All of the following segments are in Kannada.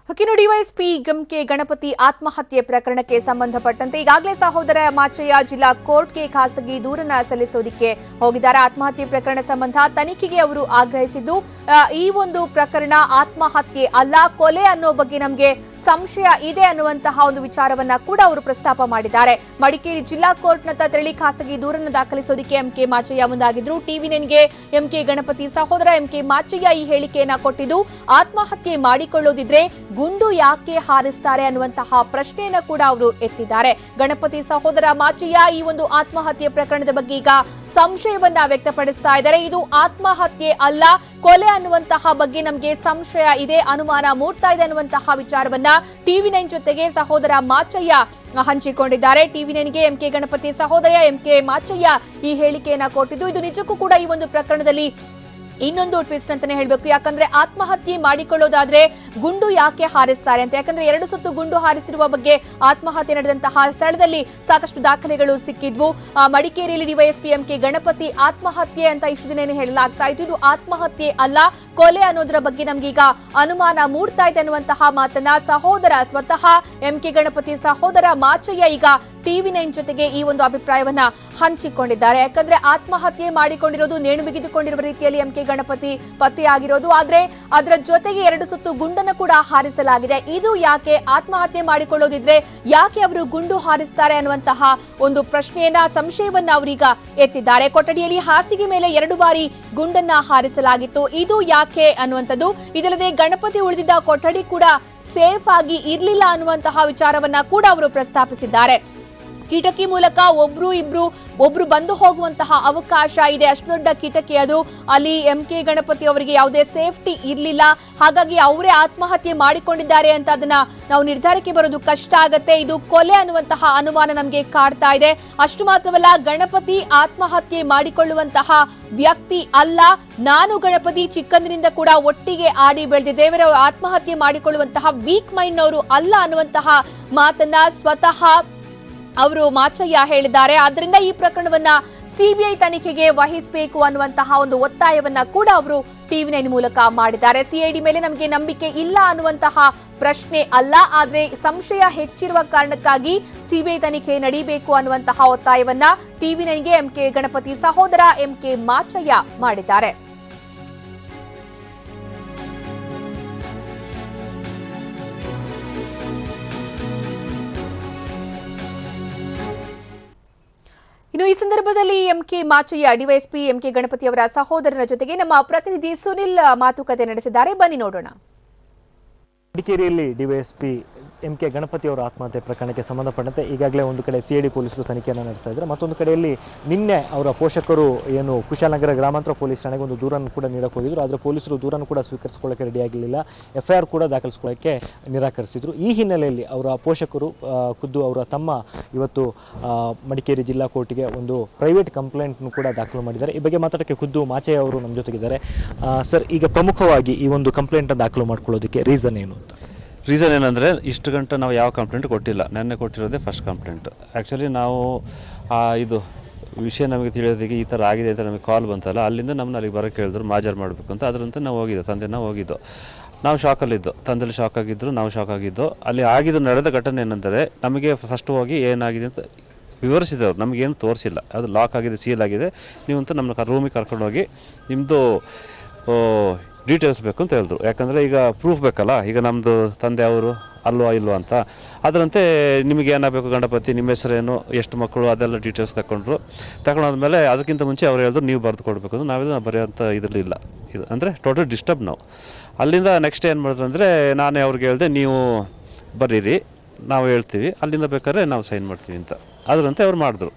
ಹೊಕ್ಕಿನ ಡಿವೈಎಸ್ಪಿ ಗಂಕೆ ಗಣಪತಿ ಆತ್ಮಹತ್ಯೆ ಪ್ರಕರಣಕ್ಕೆ ಸಂಬಂಧಪಟ್ಟಂತೆ ಈಗಾಗಲೇ ಸಹೋದರ ಮಾಚಯ್ಯ ಜಿಲ್ಲಾ ಕೋರ್ಟ್ಗೆ ಖಾಸಗಿ ದೂರನ್ನ ಸಲ್ಲಿಸೋದಿಕ್ಕೆ ಹೋಗಿದ್ದಾರೆ ಆತ್ಮಹತ್ಯೆ ಪ್ರಕರಣ ಸಂಬಂಧ ತನಿಖೆಗೆ ಅವರು ಆಗ್ರಹಿಸಿದ್ದು ಆ, ಈ ಒಂದು ಪ್ರಕರಣ ಆತ್ಮಹತ್ಯೆ ಅಲ್ಲ ಕೊಲೆ ಅನ್ನೋ ಬಗ್ಗೆ ನಮಗೆ ಸಂಶಯ ಇದೆ ಅನ್ನುವಂತಹ ಒಂದು ವಿಚಾರವನ್ನ ಕೂಡ ಅವರು ಪ್ರಸ್ತಾಪ ಮಾಡಿದ್ದಾರೆ ಮಡಿಕೇರಿ ಜಿಲ್ಲಾ ಕೋರ್ಟ್ನತ್ತ ತೆರಳಿ ಖಾಸಗಿ ದೂರನ್ನು ದಾಖಲಿಸೋದಕ್ಕೆ ಎಂಕೆ ಮಾಚಯ್ಯ ಮುಂದಾಗಿದ್ರು ಟಿವಿ ನೈನ್ಗೆ ಎಂಕೆ ಗಣಪತಿ ಸಹೋದರ ಎಂಕೆ ಮಾಚಯ್ಯ ಈ ಹೇಳಿಕೆಯನ್ನ ಕೊಟ್ಟಿದ್ದು ಆತ್ಮಹತ್ಯೆ ಮಾಡಿಕೊಳ್ಳೋದಿದ್ರೆ ಗುಂಡು ಯಾಕೆ ಹಾರಿಸ್ತಾರೆ ಅನ್ನುವಂತಹ ಪ್ರಶ್ನೆಯನ್ನ ಕೂಡ ಅವರು ಎತ್ತಿದ್ದಾರೆ ಗಣಪತಿ ಸಹೋದರ ಮಾಚಯ್ಯ ಈ ಒಂದು ಆತ್ಮಹತ್ಯೆ ಪ್ರಕರಣದ ಬಗ್ಗೆ ಈಗ ಸಂಶಯವನ್ನ ವ್ಯಕ್ತಪಡಿಸ್ತಾ ಇದ್ದಾರೆ ಇದು ಆತ್ಮಹತ್ಯೆ ಅಲ್ಲ ಕೊಲೆ ಅನ್ನುವಂತಹ ಬಗ್ಗೆ ನಮಗೆ ಸಂಶಯ ಇದೆ ಅನುಮಾನ ಮೂಡ್ತಾ ಇದೆ ಅನ್ನುವಂತಹ ವಿಚಾರವನ್ನ ಟಿವಿ ನೈನ್ ಜೊತೆಗೆ ಸಹೋದರ ಮಾಚಯ್ಯ ಹಂಚಿಕೊಂಡಿದ್ದಾರೆ ಟಿವಿ ನೈನ್ಗೆ ಎಂಕೆ ಗಣಪತಿ ಸಹೋದರ ಎಂಕೆ ಮಾಚಯ್ಯ ಈ ಹೇಳಿಕೆಯನ್ನ ಕೊಟ್ಟಿದ್ದು ಇದು ನಿಜಕ್ಕೂ ಕೂಡ ಈ ಒಂದು ಪ್ರಕರಣದಲ್ಲಿ ಇನ್ನೊಂದು ಟ್ವಿಸ್ಟ್ ಅಂತಾನೆ ಹೇಳ್ಬೇಕು ಯಾಕಂದ್ರೆ ಆತ್ಮಹತ್ಯೆ ಮಾಡಿಕೊಳ್ಳೋದಾದ್ರೆ ಗುಂಡು ಯಾಕೆ ಹಾರಿಸ್ತಾರೆ ಅಂತ ಯಾಕಂದ್ರೆ ಎರಡು ಸುತ್ತು ಗುಂಡು ಹಾರಿಸಿರುವ ಬಗ್ಗೆ ಆತ್ಮಹತ್ಯೆ ನಡೆದಂತಹ ಸ್ಥಳದಲ್ಲಿ ಸಾಕಷ್ಟು ದಾಖಲೆಗಳು ಸಿಕ್ಕಿದ್ವು ಆ, ಮಡಿಕೇರಿಯಲ್ಲಿ ಡಿವೈಎಸ್ಪಿ ಎಂಕೆ ಗಣಪತಿ ಆತ್ಮಹತ್ಯೆ ಅಂತ ಇಷ್ಟು ದಿನ ಹೇಳಲಾಗ್ತಾ ಇತ್ತು ಇದು ಆತ್ಮಹತ್ಯೆ ಅಲ್ಲ ಕೊಲೆ ಅನ್ನೋದರ ಬಗ್ಗೆ ನಮ್ಗೀಗ ಅನುಮಾನ ಮೂಡ್ತಾ ಇದೆ ಅನ್ನುವಂತಹ ಮಾತನ್ನ ಸಹೋದರ ಸ್ವತಃ ಎಂಕೆ ಗಣಪತಿ ಸಹೋದರ ಮಾಚಯ್ಯ ಈಗ ಟಿವಿ ನೈನ್ ಜೊತೆಗೆ ಈ ಒಂದು ಅಭಿಪ್ರಾಯವನ್ನ ಹಂಚಿಕೊಂಡಿದ್ದಾರೆ ಯಾಕಂದ್ರೆ ಆತ್ಮಹತ್ಯೆ ಮಾಡಿಕೊಂಡಿರೋದು ನೇಣು ಬಿಗಿದುಕೊಂಡಿರುವ ರೀತಿಯಲ್ಲಿ ಎಂಕೆ ಗಣಪತಿ ಪತ್ತೆಯಾಗಿರೋದು ಆದ್ರೆ ಅದರ ಜೊತೆಗೆ ಎರಡು ಸುತ್ತು ಗುಂಡನ್ನು ಕೂಡ ಹಾರಿಸಲಾಗಿದೆ ಇದು ಯಾಕೆ ಆತ್ಮಹತ್ಯೆ ಮಾಡಿಕೊಳ್ಳೋದಿದ್ರೆ ಯಾಕೆ ಅವರು ಗುಂಡು ಹಾರಿಸ್ತಾರೆ ಅನ್ನುವಂತಹ ಒಂದು ಪ್ರಶ್ನೆಯನ್ನ ಸಂಶಯವನ್ನ ಅವರೀಗ ಎತ್ತಿದ್ದಾರೆ ಕೊಠಡಿಯಲ್ಲಿ ಹಾಸಿಗೆ ಮೇಲೆ ಎರಡು ಬಾರಿ ಗುಂಡನ್ನ ಹಾರಿಸಲಾಗಿತ್ತು ಇದು ಯಾಕೆ ಅನ್ನುವಂಥದ್ದು ಇದಲ್ಲದೆ ಗಣಪತಿ ಉಳಿದಿದ್ದ ಕೊಠಡಿ ಕೂಡ ಸೇಫ್ ಆಗಿ ಇರ್ಲಿಲ್ಲ ಅನ್ನುವಂತಹ ವಿಚಾರವನ್ನ ಕೂಡ ಅವರು ಪ್ರಸ್ತಾಪಿಸಿದ್ದಾರೆ ಕಿಟಕಿ ಮೂಲಕ ಒಬ್ರು ಇಬ್ರು ಒಬ್ರು ಬಂದು ಹೋಗುವಂತಹ ಅವಕಾಶ ಇದೆ ಅಷ್ಟು ದೊಡ್ಡ ಕಿಟಕಿ ಅದು ಅಲ್ಲಿ ಎಂ ಕೆ ಗಣಪತಿ ಅವರಿಗೆ ಯಾವುದೇ ಸೇಫ್ಟಿ ಇರಲಿಲ್ಲ ಹಾಗಾಗಿ ಅವರೇ ಆತ್ಮಹತ್ಯೆ ಮಾಡಿಕೊಂಡಿದ್ದಾರೆ ಅಂತ ಅದನ್ನ ನಾವು ನಿರ್ಧಾರಕ್ಕೆ ಬರೋದು ಕಷ್ಟ ಆಗತ್ತೆ ಇದು ಕೊಲೆ ಅನ್ನುವಂತಹ ಅನುಮಾನ ನಮಗೆ ಕಾಡ್ತಾ ಇದೆ ಅಷ್ಟು ಮಾತ್ರವಲ್ಲ ಗಣಪತಿ ಆತ್ಮಹತ್ಯೆ ಮಾಡಿಕೊಳ್ಳುವಂತಹ ವ್ಯಕ್ತಿ ಅಲ್ಲ ನಾನು ಗಣಪತಿ ಚಿಕ್ಕಂದಿನಿಂದ ಕೂಡ ಒಟ್ಟಿಗೆ ಆಡಿ ಬೆಳೆದಿದ್ದೇವೆ ಅವರು ಆತ್ಮಹತ್ಯೆ ಮಾಡಿಕೊಳ್ಳುವಂತಹ ವೀಕ್ ಮೈಂಡ್ ಅವರು ಅಲ್ಲ ಅನ್ನುವಂತಹ ಮಾತನ್ನ ಸ್ವತಃ ಅವರು ಮಾಚಯ್ಯ ಹೇಳಿದ್ದಾರೆ ಆದ್ದರಿಂದ ಈ ಪ್ರಕರಣವನ್ನ ಸಿಬಿಐ ತನಿಖೆಗೆ ವಹಿಸಬೇಕು ಅನ್ನುವಂತಹ ಒಂದು ಒತ್ತಾಯವನ್ನ ಕೂಡ ಅವರು ಟಿವಿ ನೈನ್ ಮೂಲಕ ಮಾಡಿದ್ದಾರೆ ಸಿಐಡಿ ಮೇಲೆ ನಮಗೆ ನಂಬಿಕೆ ಇಲ್ಲ ಅನ್ನುವಂತಹ ಪ್ರಶ್ನೆ ಅಲ್ಲ ಆದ್ರೆ ಸಂಶಯ ಹೆಚ್ಚಿರುವ ಕಾರಣಕ್ಕಾಗಿ ಸಿಬಿಐ ತನಿಖೆ ನಡೀಬೇಕು ಅನ್ನುವಂತಹ ಒತ್ತಾಯವನ್ನ ಟಿವಿ ನೈನ್ಗೆ ಎಂಕೆ ಗಣಪತಿ ಸಹೋದರ ಎಂಕೆ ಮಾಚಯ್ಯ ಮಾಡಿದ್ದಾರೆ ಇನ್ನು ಈ ಸಂದರ್ಭದಲ್ಲಿ MK Machaiah DYSP MK Ganapathi ಅವರ ಸಹೋದರನ ಜೊತೆಗೆ ನಮ್ಮ ಪ್ರತಿನಿಧಿ ಸುನಿಲ್ ಮಾತುಕತೆ ನಡೆಸಿದ್ದಾರೆ ಬನ್ನಿ ನೋಡೋಣ ಮಡಿಕೇರಿಯಲ್ಲಿ ಡಿವೈಎಸ್ಪಿ ಎಂ ಕೆ ಗಣಪತಿ ಅವರ ಆತ್ಮಹತ್ಯೆ ಪ್ರಕರಣಕ್ಕೆ ಸಂಬಂಧಪಟ್ಟಂತೆ ಈಗಾಗಲೇ ಒಂದು ಕಡೆ ಸಿ ಐ ಡಿ ಪೊಲೀಸರು ತನಿಖೆಯನ್ನು ನಡೆಸ್ತಾ ಇದ್ದಾರೆ ಮತ್ತೊಂದು ಕಡೆಯಲ್ಲಿ ನಿನ್ನೆ ಅವರ ಪೋಷಕರು ಏನು ಕುಶಾಲನಗರ ಗ್ರಾಮಾಂತರ ಪೊಲೀಸ್ ಠಾಣೆಗೆ ಒಂದು ದೂರನ್ನು ಕೂಡ ನೀಡಕ್ಕೆ ಹೋಗಿದ್ರು ಆದರೆ ಪೊಲೀಸರು ದೂರನ್ನು ಕೂಡ ಸ್ವೀಕರಿಸಿಕೊಳ್ಳಕ್ಕೆ ರೆಡಿ ಆಗಿರಲಿಲ್ಲ ಎಫ್ ಐ ಆರ್ ಕೂಡ ದಾಖಲಿಸ್ಕೊಳ್ಳೋಕ್ಕೆ ನಿರಾಕರಿಸಿದ್ರು ಈ ಹಿನ್ನೆಲೆಯಲ್ಲಿ ಅವರ ಪೋಷಕರು ಆ, ಖುದ್ದು ಅವರ ತಮ್ಮ ಇವತ್ತು ಆ, ಮಡಿಕೇರಿ ಜಿಲ್ಲಾ ಕೋರ್ಟಿಗೆ ಒಂದು ಪ್ರೈವೇಟ್ ಕಂಪ್ಲೇಂಟ್ನು ಕೂಡ ದಾಖಲು ಮಾಡಿದ್ದಾರೆ ಈ ಬಗ್ಗೆ ಮಾತಾಡೋಕ್ಕೆ ಖುದ್ದು ಮಾಚಯ್ಯ ಅವರು ನಮ್ಮ ಜೊತೆಗಿದ್ದಾರೆ ಆ, ಸರ್ ಈಗ ಪ್ರಮುಖವಾಗಿ ಈ ಒಂದು ಕಂಪ್ಲೇಂಟ್ ದಾಖಲು ಮಾಡ್ಕೊಳ್ಳೋದಕ್ಕೆ ರೀಸನ್ ಏನು ಅಂತ ರೀಸನ್ ಏನಂದರೆ ಇಷ್ಟು ಗಂಟೆ ನಾವು ಯಾವ ಕಂಪ್ಲೇಂಟ್ ಕೊಟ್ಟಿಲ್ಲ ನೆನ್ನೆ ಕೊಟ್ಟಿರೋದೇ ಫಸ್ಟ್ ಕಂಪ್ಲೇಂಟ್ ಆ್ಯಕ್ಚುಲಿ ನಾವು ಆ ಇದು ವಿಷಯ ನಮಗೆ ತಿಳಿಯೋದಕ್ಕೆ ಈ ಥರ ಆಗಿದೆ ಅಂತ ನಮಗೆ ಕಾಲ್ ಬಂತಲ್ಲ ಅಲ್ಲಿಂದ ನಮ್ಮನ್ನ ಅಲ್ಲಿಗೆ ಬರೋಕ್ಕೆ ಹೇಳಿದ್ರು ಮಾಜರ್ ಮಾಡಬೇಕು ಅಂತ ಅದರಂತೆ ನಾವು ಹೋಗಿದ್ದು ತಂದೆ ನಾವು ಹೋಗಿದ್ದು ನಾವು ಶಾಕಲ್ಲಿದ್ದು ತಂದೆಲಿ ಶಾಕ್ ಆಗಿದ್ದರು ನಾವು ಶಾಕ್ ಆಗಿದ್ದು ಅಲ್ಲಿ ಆಗಿದ್ದು ನಡೆದ ಘಟನೆ ಏನಂದರೆ ನಮಗೆ ಫಸ್ಟ್ ಹೋಗಿ ಏನಾಗಿದೆ ಅಂತ ವಿವರಿಸಿದವರು ನಮಗೇನು ತೋರಿಸಿಲ್ಲ ಅದು ಲಾಕ್ ಆಗಿದೆ ಸೀಲ್ ಆಗಿದೆ ನೀವಂತ ನಮ್ಮ ರೂಮಿಗೆ ಕರ್ಕೊಂಡು ಹೋಗಿ ನಿಮ್ಮದು ಡೀಟೇಲ್ಸ್ ಬೇಕು ಅಂತ ಹೇಳಿದ್ರು ಯಾಕಂದರೆ ಈಗ ಪ್ರೂಫ್ ಬೇಕಲ್ಲ ಈಗ ನಮ್ಮದು ತಂದೆ ಅವರು ಅಲ್ವಾ ಇಲ್ವಾ ಅಂತ ಅದರಂತೆ ನಿಮಗೆ ಏನಾಗಬೇಕು ಗಣಪತಿ ನಿಮ್ಮ ಹೆಸರೇನು ಎಷ್ಟು ಮಕ್ಕಳು ಅದೆಲ್ಲ ಡೀಟೇಲ್ಸ್ ತಗೊಂಡ್ರು ತಗೊಂಡಾದ್ಮೇಲೆ ಅದಕ್ಕಿಂತ ಮುಂಚೆ ಅವ್ರು ಹೇಳಿದ್ರು ನೀವು ಬರೆದು ಕೊಡಬೇಕು ಅಂತ ನಾವೆಲ್ಲ ಬರೆಯೋಂಥ ಇದರಲ್ಲಿಲ್ಲ ಇದು ಅಂದರೆ ಟೋಟಲ್ ಡಿಸ್ಟರ್ಬ್ ನಾವು ಅಲ್ಲಿಂದ ನೆಕ್ಸ್ಟ್ ಏನು ಮಾಡಿದ್ರು ಅಂದರೆ ನಾನೇ ಅವ್ರಿಗೆ ಹೇಳಿದೆ ನೀವು ಬರೀರಿ ನಾವು ಹೇಳ್ತೀವಿ ಅಲ್ಲಿಂದ ಬೇಕಾದ್ರೆ ನಾವು ಸೈನ್ ಮಾಡ್ತೀವಿ ಅಂತ ಅದರಂತೆ ಅವ್ರು ಮಾಡಿದ್ರು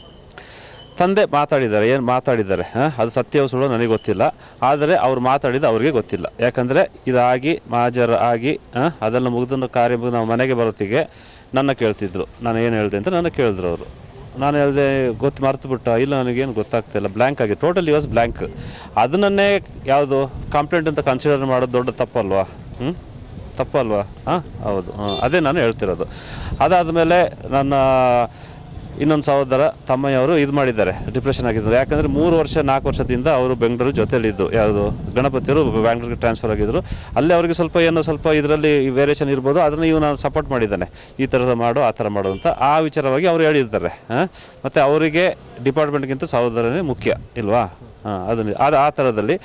ತಂದೆ ಮಾತಾಡಿದ್ದಾರೆ ಏನು ಮಾತಾಡಿದ್ದಾರೆ ಹಾಂ ಅದು ಸತ್ಯವೋ ಸುಳ್ಳು ನನಗೆ ಗೊತ್ತಿಲ್ಲ ಆದರೆ ಅವ್ರು ಮಾತಾಡಿದ ಅವ್ರಿಗೆ ಗೊತ್ತಿಲ್ಲ ಯಾಕಂದರೆ ಇದಾಗಿ ಮಾಜರ್ ಆಗಿ ಹಾಂ ಅದೆಲ್ಲ ಮುಗಿದು ಕಾರ್ಯ ಮುಗಿದು ನಾವು ಮನೆಗೆ ಬರೋತ್ತಿಗೆ ನನ್ನ ಕೇಳ್ತಿದ್ರು ನಾನು ಏನು ಹೇಳಿದೆ ಅಂತ ನನ್ನ ಕೇಳಿದ್ರು ಅವರು ನಾನು ಹೇಳಿದೆ ಗೊತ್ತು ಮರ್ತು ಬಿಟ್ಟ ಇಲ್ಲ ನನಗೇನು ಗೊತ್ತಾಗ್ತಿಲ್ಲ ಬ್ಲ್ಯಾಂಕ್ ಆಗಿ ಟೋಟಲ್ ವಾಸ್ ಬ್ಲ್ಯಾಂಕ್ ಅದನ್ನೇ ಯಾವುದು ಕಂಪ್ಲೇಂಟ್ ಅಂತ ಕನ್ಸಿಡರ್ ಮಾಡೋದು ದೊಡ್ಡ ತಪ್ಪಲ್ವಾ ಹ್ಞೂ ತಪ್ಪಲ್ವಾ ಹಾಂ ಹೌದು ಹಾಂ ಅದೇ ನಾನು ಹೇಳ್ತಿರೋದು ಅದಾದಮೇಲೆ ನನ್ನ ಇನ್ನೊಂದು ಸಹೋದರ ತಮ್ಮಯ್ಯವರು ಇದು ಮಾಡಿದ್ದಾರೆ ಡಿಪ್ರೆಷನ್ ಆಗಿದ್ರು ಯಾಕಂದರೆ ಮೂರು ವರ್ಷ ನಾಲ್ಕು ವರ್ಷದಿಂದ ಅವರು ಬೆಂಗಳೂರು ಜೊತೆಲಿದ್ದು ಯಾವುದು ಗಣಪತಿಯವರು ಬ್ಯಾಂಗ್ಳೂರಿಗೆ ಟ್ರಾನ್ಸ್ಫರ್ ಆಗಿದ್ರು ಅಲ್ಲಿ ಅವರಿಗೆ ಸ್ವಲ್ಪ ಏನೋ ಸ್ವಲ್ಪ ಇದರಲ್ಲಿ ವೇರಿಯೇಷನ್ ಇರ್ಬೋದು ಅದನ್ನು ಇವು ನಾನು ಸಪೋರ್ಟ್ ಮಾಡಿದ್ದಾನೆ ಈ ಥರದ ಮಾಡು ಆ ಥರ ಮಾಡು ಅಂತ ಆ ವಿಚಾರವಾಗಿ ಅವ್ರು ಹೇಳಿರ್ತಾರೆ ಹಾಂ ಮತ್ತು ಅವರಿಗೆ ಡಿಪಾರ್ಟ್ಮೆಂಟ್ಗಿಂತ ಸಹೋದರನೇ ಮುಖ್ಯ ಇಲ್ವಾ ಹಾಂ ಅದನ್ನು ಅದು ಆ ಥರದಲ್ಲಿ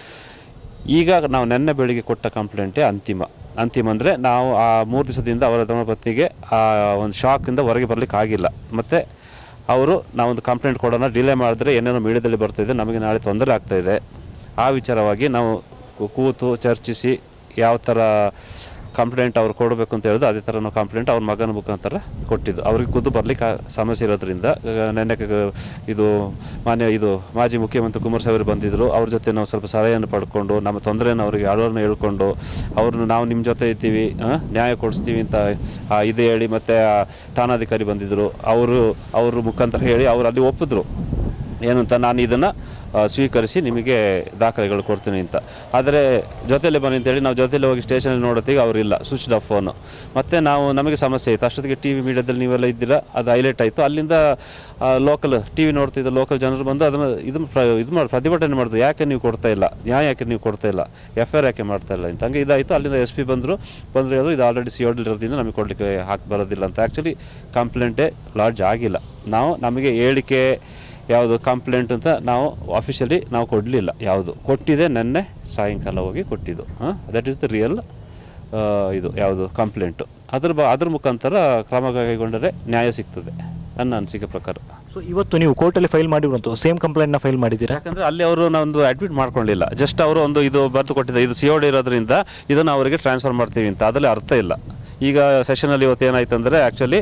ಈಗ ನಾವು ನೆನ್ನೆ ಬೆಳಿಗ್ಗೆ ಕೊಟ್ಟ ಕಂಪ್ಲೇಂಟೇ ಅಂತಿಮ ಅಂತಿಮ ಅಂದರೆ ನಾವು ಆ ಮೂರು ದಿವಸದಿಂದ ಅವರ ಧರ್ಮಪತ್ನಿಗೆ ಆ ಒಂದು ಶಾಕಿಂದ ಹೊರಗೆ ಬರಲಿಕ್ಕೆ ಆಗಿಲ್ಲ ಮತ್ತು ಅವರು ನಾವೊಂದು ಕಂಪ್ಲೇಂಟ್ ಕೊಡೋಣ ಡಿಲೇ ಮಾಡಿದ್ರೆ ಏನೇನೋ ಮೀಡಿಯಾದಲ್ಲಿ ಬರ್ತಾಯಿದೆ ನಮಗೆ ನಾಳೆ ತೊಂದರೆ ಆಗ್ತಾಯಿದೆ ಆ ವಿಚಾರವಾಗಿ ನಾವು ಕು- ಕೂತು ಚರ್ಚಿಸಿ ಯಾವ ಥರ ಕಂಪ್ಲೇಂಟ್ ಅವ್ರು ಕೊಡಬೇಕು ಅಂತ ಹೇಳಿದ್ರು ಅದೇ ಥರ ನಾವು ಕಂಪ್ಲೇಂಟ್ ಅವ್ರ ಮಗನ ಮುಖಾಂತರ ಕೊಟ್ಟಿದ್ದು ಅವ್ರಿಗೆ ಖುದ್ದು ಬರ್ಲಿಕ್ಕೆ ಸಮಸ್ಯೆ ಇರೋದ್ರಿಂದ ಆ, ನೆನ್ನೆ ಕ- ಇದು ಮಾನ್ಯ ಇದು ಮಾಜಿ ಮುಖ್ಯಮಂತ್ರಿ ಕುಮಾರಸ್ವಾಮಿ ಅವರು ಬಂದಿದ್ದರು ಅವ್ರ ಜೊತೆ ನಾವು ಸ್ವಲ್ಪ ಸಲಹೆಯನ್ನು ಪಡ್ಕೊಂಡು ನಮ್ಮ ತೊಂದರೆಯನ್ನು ಅವರಿಗೆ ಅಳವನ್ನು ಹೇಳ್ಕೊಂಡು ಅವ್ರನ್ನ ನಾವು ನಿಮ್ಮ ಜೊತೆ ಇರ್ತೀವಿ ಆ, ನ್ಯಾಯ ಕೊಡಿಸ್ತೀವಿ ಅಂತ ಆ, ಇದು ಹೇಳಿ ಮತ್ತು ಠಾಣಾಧಿಕಾರಿ ಬಂದಿದ್ದರು ಅವರು ಅವ್ರ ಮುಖಾಂತರ ಹೇಳಿ ಅವ್ರು ಅಲ್ಲಿ ಒಪ್ಪಿದ್ರು ಏನಂತ ನಾನು ಇದನ್ನು ಸ್ವೀಕರಿಸಿ ನಿಮಗೆ ದಾಖಲೆಗಳು ಕೊಡ್ತೀನಿ ಅಂತ ಆದರೆ ಜೊತೆಯಲ್ಲಿ ಬನ್ನಿ ಅಂತೇಳಿ ನಾವು ಜೊತೆಲಿ ಹೋಗಿ ಸ್ಟೇಷನಲ್ಲಿ ನೋಡೋತ್ತಿಗೆ ಅವರಿಲ್ಲ ಸ್ವಿಚ್ ಆಫ್ ಫೋನು ಮತ್ತು ನಾವು ನಮಗೆ ಸಮಸ್ಯೆ ಇತ್ತು ಅಷ್ಟೊತ್ತಿಗೆ ಟಿ ವಿ ಮೀಡಿಯಾದಲ್ಲಿ ನೀವೆಲ್ಲ ಇದ್ದೀರಾ ಅದು ಹೈಲೈಟ್ ಆಯಿತು ಅಲ್ಲಿಂದ ಲೋಕಲ್ ಟಿ ವಿ ನೋಡ್ತಿದ್ದ ಲೋಕಲ್ ಜನರು ಬಂದು ಅದನ್ನು ಇದು ಪ್ರ ಇದು ಮಾಡಿ ಪ್ರತಿಭಟನೆ ಮಾಡಿದ್ರು ಯಾಕೆ ನೀವು ಕೊಡ್ತಾ ಇಲ್ಲ ನ್ಯಾಯ ಯಾಕೆ ನೀವು ಕೊಡ್ತಾ ಇಲ್ಲ ಎಫ್ ಐ ಆರ್ ಯಾಕೆ ಮಾಡ್ತಾ ಇಲ್ಲ ಅಂತ ಹಂಗೆ ಇದಾಯಿತು ಅಲ್ಲಿಂದ ಎಸ್ ಪಿ ಬಂದರು ಬಂದರೆ ಅದು ಇದು ಆಲ್ರೆಡಿ ಸಿ ಇರೋದ್ರಿಂದ ನಮಗೆ ಕೊಡಲಿಕ್ಕೆ ಹಾಕಿ ಬರೋದಿಲ್ಲ ಅಂತ ಆ್ಯಕ್ಚುಲಿ ಕಂಪ್ಲೇಂಟೇ ಲಾಡ್ಜ್ ಆಗಿಲ್ಲ ನಾವು ನಮಗೆ ಹೇಳಿಕೆ ಯಾವುದು ಕಂಪ್ಲೇಂಟ್ ಅಂತ ನಾವು ಅಫಿಷಿಯಲಿ ನಾವು ಕೊಡಲಿಲ್ಲ ಯಾವುದು ಕೊಟ್ಟಿದೆ ನೆನ್ನೆ ಸಾಯಂಕಾಲ ಹೋಗಿ ಕೊಟ್ಟಿದ್ದು ಹಾಂ ದಟ್ ಈಸ್ ದ ರಿಯಲ್ ಇದು ಯಾವುದು ಕಂಪ್ಲೇಂಟು ಅದ್ರ ಬ ಅದ್ರ ಮುಖಾಂತರ ಕ್ರಮ ಕೈಗೊಂಡರೆ ನ್ಯಾಯ ಸಿಗ್ತದೆ ನನ್ನ ಅನಿಸಿಕೆ ಪ್ರಕಾರ ಸೊ ಇವತ್ತು ನೀವು ಕೋರ್ಟಲ್ಲಿ ಫೈಲ್ ಮಾಡಿರುವಂಥ ಸೇಮ್ ಕಂಪ್ಲೇಂಟ್ನ ಫೈಲ್ ಮಾಡಿದ್ದೀರಾ ಯಾಕಂದ್ರೆ ಅಲ್ಲಿ ಅವರು ಒಂದು ಅಡ್ಮಿಟ್ ಮಾಡ್ಕೊಳ್ಳಿಲ್ಲ ಜಸ್ಟ್ ಅವರು ಒಂದು ಇದು ಬರೆದು ಕೊಟ್ಟಿದ್ದಾರೆ ಇದು ಸಿ ಓ ಡಿ ಇರೋದ್ರಿಂದ ಇದನ್ನು ಅವರಿಗೆ ಟ್ರಾನ್ಸ್ಫರ್ ಮಾಡ್ತೀವಿ ಅಂತ ಅದರಲ್ಲಿ ಅರ್ಥ ಇಲ್ಲ ಈಗ ಸೆಷನಲ್ಲಿ ಇವತ್ತು ಏನಾಯ್ತು ಅಂದರೆ ಆ್ಯಕ್ಚುಲಿ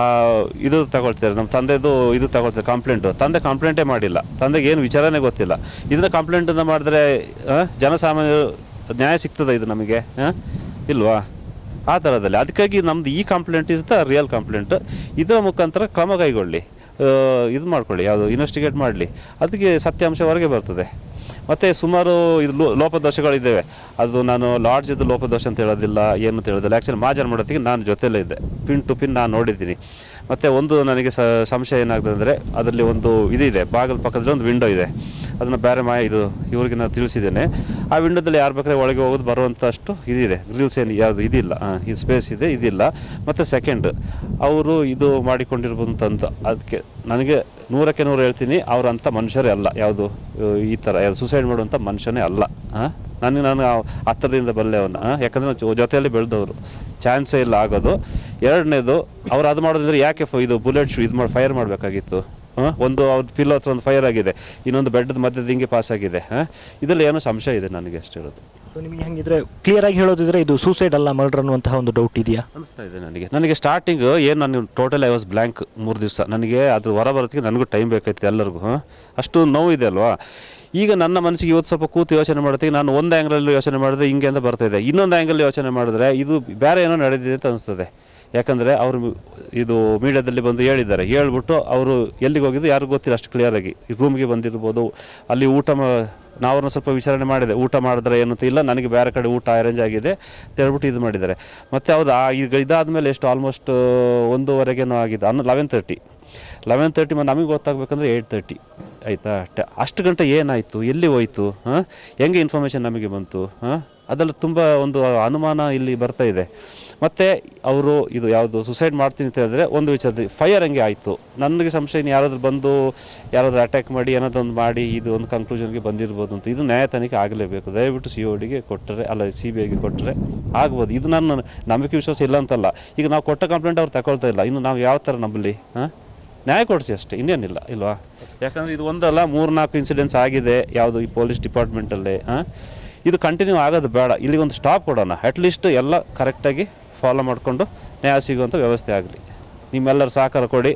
ಇದು ತಗೊಳ್ತಾರೆ ನಮ್ಮ ತಂದೆದು ಇದು ತಗೊಳ್ತಾರೆ ಕಂಪ್ಲೇಂಟು ತಂದೆ ಕಂಪ್ಲೇಂಟೇ ಮಾಡಿಲ್ಲ ತಂದೆಗೆ ಏನು ವಿಚಾರನೇ ಗೊತ್ತಿಲ್ಲ ಇದನ್ನ ಕಂಪ್ಲೇಂಟನ್ನು ಮಾಡಿದ್ರೆ ಆ, ಜನಸಾಮಾನ್ಯರು ನ್ಯಾಯ ಸಿಗ್ತದೆ ಇದು ನಮಗೆ ಆ? ಇಲ್ವಾ ಆ ಥರದಲ್ಲಿ ಅದಕ್ಕಾಗಿ ನಮ್ಮದು ಈ complaint is the real complaint ಇದರ ಮುಖಾಂತರ ಕ್ರಮ ಕೈಗೊಳ್ಳಿ ಆ, ಇದು ಮಾಡ್ಕೊಳ್ಳಿ ಯಾವುದು ಇನ್ವೆಸ್ಟಿಗೇಟ್ ಮಾಡಲಿ ಅದಕ್ಕೆ ಸತ್ಯಾಂಶ ಹೊರಗೆ ಬರ್ತದೆ ಮತ್ತು ಸುಮಾರು ಇದು ಲೋ ಲೋಪದೋಷಗಳಿದ್ದಾವೆ ಅದು ನಾನು ಲಾಡ್ಜದ್ದು ಲೋಪದೋಷ ಅಂತ ಹೇಳೋದಿಲ್ಲ ಏನು ಅಂತ ಹೇಳೋದಿಲ್ಲ ಆ್ಯಕ್ಚುಲಿ ಮಾಜರ್ ಮಾಡೋದಕ್ಕೆ ನಾನು ಜೊತೆಲೇ ಇದ್ದೆ ಪಿನ್ ಟು ಪಿನ್ ನಾನು ನೋಡಿದ್ದೀನಿ ಮತ್ತು ಒಂದು ನನಗೆ ಸ ಸಂಶಯ ಏನಾಗ್ತದೆ ಅಂದರೆ ಅದರಲ್ಲಿ ಒಂದು ಇದಿದೆ ಬಾಗಿಲ ಪಕ್ಕದಲ್ಲಿ ಒಂದು ವಿಂಡೋ ಇದೆ ಅದನ್ನು ಬೇರೆ ಮಾ ಇದು ಇವ್ರಿಗೆ ನಾನು ತಿಳಿಸಿದ್ದೇನೆ ಆ ವಿಂಡೋದಲ್ಲಿ ಯಾರು ಬೇಕಾದ್ರೆ ಒಳಗೆ ಹೋಗೋದು ಬರುವಂಥಷ್ಟು ಇದಿದೆ ಗ್ರಿಲ್ಸ್ ಏನು ಯಾವುದು ಇದಿಲ್ಲ ಹಾಂ ಇದು ಸ್ಪೇಸ್ ಇದೆ ಇದಿಲ್ಲ ಮತ್ತು ಸೆಕೆಂಡ್ ಅವರು ಇದು ಮಾಡಿಕೊಂಡಿರ್ಬೋದು ಅಂತ ಅದಕ್ಕೆ ನನಗೆ ನೂರಕ್ಕೆ ನೂರು ಹೇಳ್ತೀನಿ ಅವರಂಥ ಮನುಷ್ಯರೇ ಅಲ್ಲ ಯಾವುದು ಈ ಥರ ಯಾವುದು ಸುಸೈಡ್ ಮಾಡುವಂಥ ಮನುಷ್ಯನೇ ಅಲ್ಲ ಹಾಂ ನನಗೆ ನಾನು ಆ ಹತ್ತಿರದಿಂದ ಬಲ್ಲೆ ಅವನ್ನ ಯಾಕಂದರೆ ನಾವು ಜೊ- ಜೊತೆಯಲ್ಲಿ ಬೆಳೆದವರು ಚಾನ್ಸೇ ಇಲ್ಲ ಆಗೋದು ಎರಡನೇದು ಅವ್ರು ಅದು ಮಾಡೋದಂದ್ರೆ ಯಾಕೆ ಫ- ಇದು ಬುಲೆಟ್ ಇದು ಮಾಡಿ ಫೈರ್ ಮಾಡಬೇಕಾಗಿತ್ತು ಹಾಂ ಒಂದು ಅವ್ರದ್ದು ಪಿಲ್ಲೋ ಹತ್ರ ಒಂದು ಫೈರ್ ಆಗಿದೆ ಇನ್ನೊಂದು ಬೆಡ್ದ ಮಧ್ಯದ ಹಿಂಗೆ ಪಾಸ್ ಆಗಿದೆ ಹಾಂ ಇದರಲ್ಲಿ ಏನೋ ಸಂಶಯ ಇದೆ ನನಗೆ ಅಷ್ಟು ಹೇಳೋದು ಸೊ ನಿಮಗೆ ಹೆಂಗಿದ್ರೆ ಕ್ಲಿಯರ್ ಆಗಿ ಹೇಳೋದಿದ್ರೆ ಇದು ಸೂಸೈಡ್ ಅಲ್ಲ ಮರ್ಡರ್ ಅನ್ನುವಂತಹ ಒಂದು ಡೌಟ್ ಇದೆಯಾ ಅನಿಸ್ತಾ ಇದೆ ನನಗೆ ನನಗೆ ಸ್ಟಾರ್ಟಿಂಗ್ ಏನು ನಾನು ಟೋಟಲ್ ಐ ವಾಸ್ ಬ್ಲ್ಯಾಂಕ್ ಮೂರು ದಿವಸ ನನಗೆ ಅದ್ರ ಹೊರ ಬರೋದಕ್ಕೆ ನನಗೂ ಟೈಮ್ ಬೇಕಾಯ್ತು ಎಲ್ಲರಿಗೂ ಹಾಂ ಅಷ್ಟು ನೋವು ಇದೆ ಅಲ್ವಾ ಈಗ ನನ್ನ ಮನಸ್ಸಿಗೆ ಇವತ್ತು ಸ್ವಲ್ಪ ಕೂತು ಯೋಚನೆ ಮಾಡೋದಕ್ಕೆ ನಾನು ಒಂದು ಆ್ಯಂಗಲಲ್ಲಿ ಯೋಚನೆ ಮಾಡಿದ್ರೆ ಹಿಂಗೆ ಅಂತ ಬರ್ತಾ ಇದೆ ಇನ್ನೊಂದು ಆ್ಯಂಗಲ್ ಯೋಚನೆ ಮಾಡಿದ್ರೆ ಇದು ಬೇರೆ ಏನೋ ನಡೆದಿದೆ ಅಂತ ಅನಿಸ್ತದೆ ಯಾಕಂದರೆ ಅವರು ಇದು ಮೀಡಿಯಾದಲ್ಲಿ ಬಂದು ಹೇಳಿದ್ದಾರೆ ಹೇಳ್ಬಿಟ್ಟು ಅವರು ಎಲ್ಲಿಗೆ ಹೋಗಿದ್ದು ಯಾರಿಗೂ ಗೊತ್ತಿಲ್ಲ ಅಷ್ಟು ಕ್ಲಿಯರಾಗಿ ರೂಮ್ಗೆ ಬಂದಿರ್ಬೋದು ಅಲ್ಲಿ ಊಟ ಮಾ ನಾವು ಅವ್ರನ್ನ ಸ್ವಲ್ಪ ವಿಚಾರಣೆ ಮಾಡಿದೆ ಊಟ ಮಾಡಿದ್ರೆ ಏನು ಅಂತ ಇಲ್ಲ ನನಗೆ ಬೇರೆ ಕಡೆ ಊಟ ಅರೇಂಜ್ ಆಗಿದೆ ಅಂತ ಹೇಳ್ಬಿಟ್ಟು ಇದು ಮಾಡಿದ್ದಾರೆ ಮತ್ತು ಹೌದು ಆ ಈಗ ಇದಾದಮೇಲೆ ಎಷ್ಟು ಆಲ್ಮೋಸ್ಟ್ ಒಂದೂವರೆಗೇನೋ ಆಗಿದೆ ಅನ್ನು ಲೆವೆನ್ ತರ್ಟಿ ಲೆವೆನ್ ತರ್ಟಿ ನಮಗೆ ಗೊತ್ತಾಗಬೇಕಂದ್ರೆ ಏಯ್ಟ್ ತರ್ಟಿ ಆಯಿತಾ ಅಷ್ಟೇ ಅಷ್ಟು ಗಂಟೆ ಏನಾಯಿತು ಎಲ್ಲಿ ಹೋಯಿತು ಹಾಂ ಹೆಂಗೆ ಇನ್ಫಾರ್ಮೇಷನ್ ನಮಗೆ ಬಂತು ಹಾಂ ಅದೆಲ್ಲ ತುಂಬ ಒಂದು ಅನುಮಾನ ಇಲ್ಲಿ ಬರ್ತಾ ಇದೆ ಮತ್ತು ಅವರು ಇದು ಯಾವುದು ಸುಸೈಡ್ ಮಾಡ್ತೀನಿ ಅಂತ ಹೇಳಿದ್ರೆ ಒಂದು ವಿಚಾರದಲ್ಲಿ ಫೈರ್ ಹಂಗೆ ಆಯಿತು ನನಗೆ ಸಂಶಯ ಇನ್ನು ಯಾರಾದರೂ ಬಂದು ಯಾರಾದರೂ ಅಟ್ಯಾಕ್ ಮಾಡಿ ಏನಾದರೂ ಒಂದು ಮಾಡಿ ಇದು ಒಂದು ಕನ್ಕ್ಲೂಷನ್ಗೆ ಬಂದಿರ್ಬೋದು ಅಂತ ಇದು ನ್ಯಾಯ ತನಿಖೆ ಆಗಲೇಬೇಕು ದಯವಿಟ್ಟು ಸಿ ಒ ಡಿಗೆ ಕೊಟ್ಟರೆ ಅಲ್ಲ ಸಿ ಬಿ ಐಗೆ ಕೊಟ್ಟರೆ ಆಗ್ಬೋದು ಇದು ನನ್ನ ನಂಬಿಕೆ ವಿಶ್ವಾಸ ಇಲ್ಲ ಅಂತಲ್ಲ ಈಗ ನಾವು ಕೊಟ್ಟ ಕಂಪ್ಲೇಂಟ್ ಅವ್ರು ತಗೊಳ್ತಾ ಇಲ್ಲ ಇನ್ನು ನಾವು ಯಾವ ಥರ ನಂಬಲಿ ಹಾಂ ನ್ಯಾಯ ಕೊಡಿಸಿ ಅಷ್ಟೇ ಇನ್ನೇನಿಲ್ಲ ಇಲ್ವಾ ಯಾಕಂದರೆ ಇದು ಒಂದಲ್ಲ ಮೂರ್ನಾಲ್ಕು ಇನ್ಸಿಡೆಂಟ್ಸ್ ಆಗಿದೆ ಯಾವುದು ಈ ಪೊಲೀಸ್ ಡಿಪಾರ್ಟ್ಮೆಂಟಲ್ಲೇ ಹಾಂ ಇದು ಕಂಟಿನ್ಯೂ ಆಗೋದು ಬೇಡ ಇಲ್ಲಿಗೆ ಒಂದು ಸ್ಟಾಪ್ ಕೊಡೋಣ ಅಟ್ಲೀಸ್ಟ್ ಎಲ್ಲ ಕರೆಕ್ಟಾಗಿ ಫಾಲೋ ಮಾಡಿಕೊಂಡು ನ್ಯಾಯ ಸಿಗುವಂಥ ವ್ಯವಸ್ಥೆ ಆಗಲಿ ನಿಮ್ಮೆಲ್ಲರ ಸಹಕಾರ ಕೊಡಿ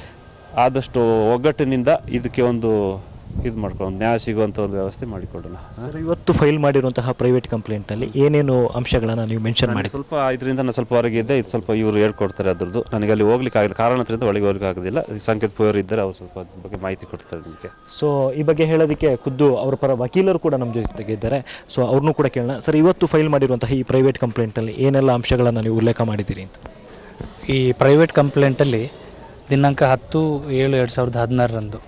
ಆದಷ್ಟು ಒಗ್ಗಟ್ಟಿನಿಂದ ಇದಕ್ಕೆ ಒಂದು ಇದು ಮಾಡ್ಕೊಂಡು ನ್ಯಾಯ ಸಿಗುವಂಥ ಒಂದು ವ್ಯವಸ್ಥೆ ಮಾಡಿಕೊಡೋಣ ಸರ್ ಇವತ್ತು ಫೈಲ್ ಮಾಡಿರುವಂತಹ ಪ್ರೈವೇಟ್ ಕಂಪ್ಲೇಂಟ್ನಲ್ಲಿ ಏನೇನು ಅಂಶಗಳನ್ನು ನೀವು ಮೆನ್ಷನ್ ನನಗೆ ಮಾಡಿ ಸ್ವಲ್ಪ ಇದರಿಂದ ನಾನು ಸ್ವಲ್ಪ ಹೊರಗೆ ಇದ್ದೆ ಇದು ಸ್ವಲ್ಪ ಇವರು ಹೇಳ್ಕೊಡ್ತಾರೆ ಅದ್ರದ್ದು ನನಗೆ ಅಲ್ಲಿ ಹೋಗ್ಲಿಕ್ಕೆ ಆಗಿಲ್ಲ ಕಾರಣದಿಂದ ಒಳಗೆ ಹೋಗ್ಲಿಕ್ಕೆ ಆಗೋದಿಲ್ಲ ಈ ಸಂಕೇತ್ ಪೋಯರ್ ಇದ್ದಾರೆ ಅವ್ರು ಸ್ವಲ್ಪ ಅದ್ರ ಬಗ್ಗೆ ಮಾಹಿತಿ ಕೊಡ್ತಾರೆ ನಿಮಗೆ ಸೊ ಈ ಬಗ್ಗೆ ಹೇಳೋದಕ್ಕೆ ಖುದ್ದು ಅವರ ಪರ ವಕೀಲರು ಕೂಡ ನಮ್ಮ ಜೊತೆಗೆ ಇದ್ದಾರೆ ಸೊ ಅವ್ರನ್ನೂ ಕೂಡ ಕೇಳೋಣ ಸರ್ ಇವತ್ತು ಫೈಲ್ ಮಾಡಿರುವಂತಹ ಈ ಪ್ರೈವೇಟ್ ಕಂಪ್ಲೇಂಟಲ್ಲಿ ಏನೆಲ್ಲ ಅಂಶಗಳನ್ನು ನೀವು ಉಲ್ಲೇಖ ಮಾಡಿದ್ದೀರಿ ಅಂತ ಈ ಪ್ರೈವೇಟ್ ಕಂಪ್ಲೇಂಟಲ್ಲಿ ದಿನಾಂಕ ಹತ್ತು ಏಳು ಎರಡು ಸಾವಿರದ ಹದಿನಾರರಂದು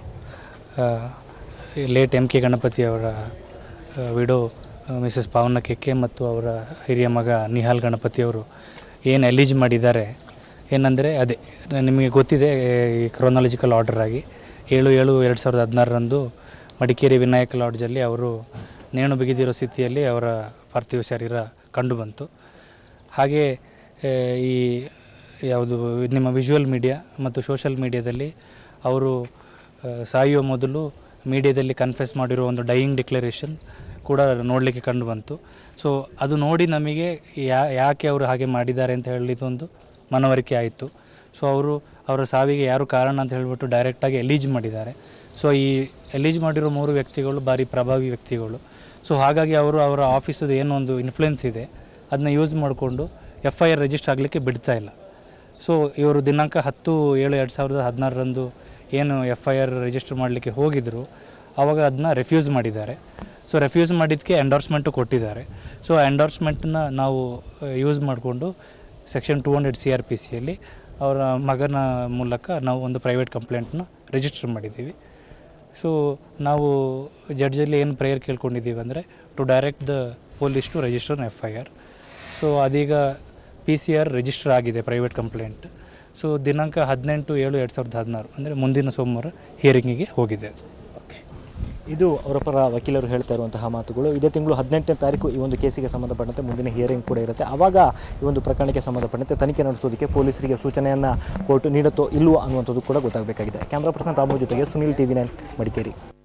ಲೇಟ್ ಎಮ್ ಕೆ ಗಣಪತಿ ಅವರ ವಿಡೋ ಮಿಸಸ್ ಪಾವನ ಕೆಕ್ಕೆ ಮತ್ತು ಅವರ ಹಿರಿಯ ಮಗ ನಿಹಾಲ್ ಗಣಪತಿ ಅವರು ಏನು ಎಲಿಜ್ ಮಾಡಿದ್ದಾರೆ ಏನಂದರೆ ಅದೇ ನಿಮಗೆ ಗೊತ್ತಿದೆ ಈ ಕ್ರೊನಾಲಜಿಕಲ್ ಆರ್ಡರ್ ಆಗಿ ಏಳು ಏಳು ಎರಡು ಸಾವಿರದ ಹದಿನಾರರಂದು ಮಡಿಕೇರಿ ವಿನಾಯಕ ಲಾಡ್ಜಲ್ಲಿ ಅವರು ನೇಣು ಬಿಗಿದಿರೋ ಸ್ಥಿತಿಯಲ್ಲಿ ಅವರ ಪಾರ್ಥಿವ ಶರೀರ ಕಂಡುಬಂತು ಹಾಗೆ ಆ, ಈ ಯಾವುದು ನಿಮ್ಮ ವಿಜುವಲ್ ಮೀಡಿಯಾ ಮತ್ತು ಸೋಷಲ್ ಮೀಡಿಯಾದಲ್ಲಿ ಅವರು ಆ, ಸಾಯುವ ಮೊದಲು ಮೀಡಿಯಾದಲ್ಲಿ ಕನ್ಫೆಸ್ ಮಾಡಿರೋ ಒಂದು ಡೈಯಿಂಗ್ ಡಿಕ್ಲರೇಷನ್ ಕೂಡ ನೋಡಲಿಕ್ಕೆ ಕಂಡು ಬಂತು ಸೊ ಅದು ನೋಡಿ ನಮಗೆ ಯಾ ಯಾಕೆ ಅವರು ಹಾಗೆ ಮಾಡಿದ್ದಾರೆ ಅಂತ ಹೇಳಿದೊಂದು ಮನವರಿಕೆ ಆಯಿತು ಸೊ ಅವರು ಅವರ ಸಾವಿಗೆ ಯಾರು ಕಾರಣ ಅಂತ ಹೇಳಿಬಿಟ್ಟು ಡೈರೆಕ್ಟಾಗಿ ಎಲೀಜ್ ಮಾಡಿದ್ದಾರೆ ಸೊ ಈ ಎಲೀಜ್ ಮಾಡಿರೋ ಮೂರು ವ್ಯಕ್ತಿಗಳು ಭಾರಿ ಪ್ರಭಾವಿ ವ್ಯಕ್ತಿಗಳು ಸೊ ಹಾಗಾಗಿ ಅವರು ಅವರ ಆಫೀಸದು ಏನೋ ಒಂದು ಇನ್ಫ್ಲುಯೆನ್ಸ್ ಇದೆ ಅದನ್ನ ಯೂಸ್ ಮಾಡಿಕೊಂಡು ಎಫ್ ಐ ಆರ್ ರಿಜಿಸ್ಟರ್ ಆಗಲಿಕ್ಕೆ ಬಿಡ್ತಾ ಇಲ್ಲ ಸೊ ಇವರು ದಿನಾಂಕ ಹತ್ತು ಏಳು ಎರಡು ಸಾವಿರದ ಹದಿನಾರರಂದು ಏನು ಎಫ್ ಐ ಆರ್ ರಿಜಿಸ್ಟರ್ ಮಾಡಲಿಕ್ಕೆ ಹೋಗಿದ್ದರು ಆವಾಗ ಅದನ್ನ ರೆಫ್ಯೂಸ್ ಮಾಡಿದ್ದಾರೆ ಸೊ ರೆಫ್ಯೂಸ್ ಮಾಡಿದ್ದಕ್ಕೆ ಎಂಡೋರ್ಸ್ಮೆಂಟು ಕೊಟ್ಟಿದ್ದಾರೆ ಸೊ ಎಂಡೋರ್ಸ್ಮೆಂಟನ್ನ ನಾವು ಯೂಸ್ ಮಾಡಿಕೊಂಡು section two hundred C R P ಸಿಯಲ್ಲಿ ಅವರ ಮಗನ ಮೂಲಕ ನಾವು ಒಂದು ಪ್ರೈವೇಟ್ ಕಂಪ್ಲೇಂಟ್ನ ರಿಜಿಸ್ಟರ್ ಮಾಡಿದ್ದೀವಿ ಸೊ ನಾವು ಜಡ್ಜಲ್ಲಿ ಏನು ಪ್ರೇಯರ್ ಕೇಳ್ಕೊಂಡಿದ್ದೀವಿ ಅಂದರೆ to direct the police to register F I R so ಅದೀಗ ಪಿ ಸಿ ಆರ್ ರಿಜಿಸ್ಟರ್ ಆಗಿದೆ ಪ್ರೈವೇಟ್ ಕಂಪ್ಲೇಂಟ್ ಸೊ ದಿನಾಂಕ ಹದಿನೆಂಟು ಏಳು ಎರಡು ಸಾವಿರದ ಹದಿನಾರು ಅಂದರೆ ಮುಂದಿನ ಸೋಮವಾರ ಹಿಯರಿಂಗಿಗೆ ಹೋಗಿದೆ ಅದು ಇದು ಅವರ ಪರ ವಕೀಲರು ಹೇಳ್ತಾ ಇರುವಂತಹ ಮಾತುಗಳು ಇದೇ ತಿಂಗಳು ಹದಿನೆಂಟನೇ ತಾರೀಕು ಈ ಒಂದು ಕೇಸಿಗೆ ಸಂಬಂಧಪಟ್ಟಂತೆ ಮುಂದಿನ ಹಿಯರಿಂಗ್ ಕೂಡ ಇರುತ್ತೆ ಆವಾಗ ಈ ಒಂದು ಪ್ರಕರಣಕ್ಕೆ ಸಂಬಂಧಪಟ್ಟಂತೆ ತನಿಖೆ ನಡೆಸೋದಕ್ಕೆ ಪೊಲೀಸರಿಗೆ ಸೂಚನೆಯನ್ನು ಕೋರ್ಟ್ ನೀಡುತ್ತೋ ಇಲ್ಲವೋ ಅನ್ನುವಂಥದ್ದು ಕೂಡ ಗೊತ್ತಾಗಬೇಕಾಗಿದೆ ಕ್ಯಾಮ್ರಾ ಪರ್ಸನ್ ರಾಮು ಜೊತೆಗೆ Sunil T V nine Madikeri